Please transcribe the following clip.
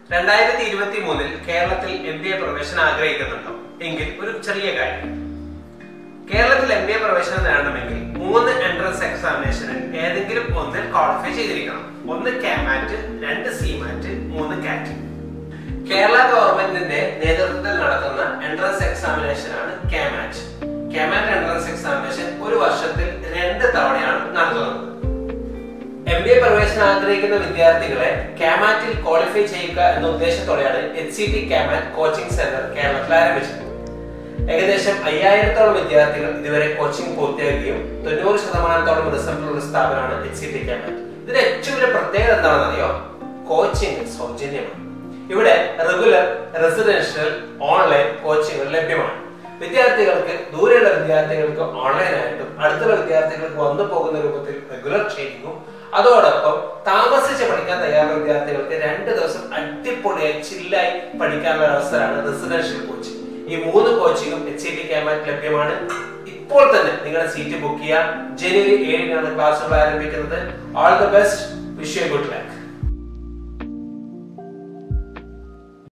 രണ്ടായിരത്തി ഇരുപത്തി മൂന്നിൽ കേരളത്തിൽ എം ബി എ പ്രവേശനം ആഗ്രഹിക്കുന്നുണ്ടോ എങ്കിൽ ഒരു ചെറിയ കാര്യം കേരളത്തിൽ എം ബി എ പ്രവേശനം നേടണമെങ്കിൽ മൂന്ന് എൻട്രൻസ് എക്സാമിനേഷനിൽ ഏതെങ്കിലും ഒന്നിൽ ക്വാളിഫൈ ചെയ്തിരിക്കണം ഒന്ന് കാമാറ്റ് രണ്ട് സിമാറ്റ് മൂന്ന് കാറ്റ് കേരള ഗവൺമെന്റിന്റെ നേതൃത്വത്തിൽ നടത്തുന്ന എൻട്രൻസ് എക്സാമിനേഷൻ ആണ് കാമാറ്റ് കാമാറ്റ് എൻട്രൻസ് എക്സാമിനേഷൻ ഒരു വർഷത്തിൽ രണ്ട് തവണയാണ് നടത്തുന്നത് എം ബി എ പ്രവേശനം ആഗ്രഹിക്കുന്ന വിദ്യാർത്ഥികളെ കാമാറ്റിൽ ക്വാളിഫൈ ചെയ്യുക എന്ന ഉദ്ദേശത്തോടെയാണ് എച്ച് സി ടി കാമാറ്റ് കോച്ചിംഗ് സെന്റർ കേരളത്തിൽ ആരംഭിച്ചത് ഏകദേശം അയ്യായിരത്തോളം വിദ്യാർത്ഥികൾ ഇതുവരെ കോച്ചിംഗ് പൂർത്തിയാക്കുകയും തൊണ്ണൂറ് ശതമാനത്തോളം റിസൾട്ടുള്ള സ്ഥാപനമാണ് എച്ച് സി ടി കാമാറ്റ് ഇതിന്റെ ഏറ്റവും വലിയ പ്രത്യേകത എന്താണെന്നറിയോ കോച്ചിങ് സൗജന്യമാണ് ഇവിടെ റെഗുലർ റെസിഡൻഷ്യൽ ഓൺലൈൻ കോച്ചിങ്ങുകൾ ലഭ്യമാണ് വിദ്യാർത്ഥികൾക്ക് ദൂരെയുള്ള വിദ്യാർത്ഥികൾക്ക് ഓൺലൈനായിട്ടും അടുത്തുള്ള വിദ്യാർത്ഥികൾക്ക് വന്നു പോകുന്ന രൂപത്തിൽ റെഗുലർ ട്രെയിനിങ്ങും അതോടൊപ്പം താമസിച്ച് പഠിക്കാൻ തയ്യാറുള്ള വിദ്യാർത്ഥികൾക്ക് രണ്ട് ദിവസം അടിപൊളിയായി ചില്ലായി പഠിക്കാനുള്ള അവസരമാണ് റെസിഡൻഷ്യൽ കോച്ചിങ് ഈ മൂന്ന് കോച്ചിങ്ങും എച്ച് സി ടി ക്യാമാറ്റ് ലഭ്യമാണ് ഇപ്പോൾ തന്നെ നിങ്ങളുടെ സീറ്റ് ബുക്ക് ചെയ്യാം ജനുവരി ഏഴിനാണ് ക്ലാസ്സുകൾ ആരംഭിക്കുന്നത് all the best wish you good luck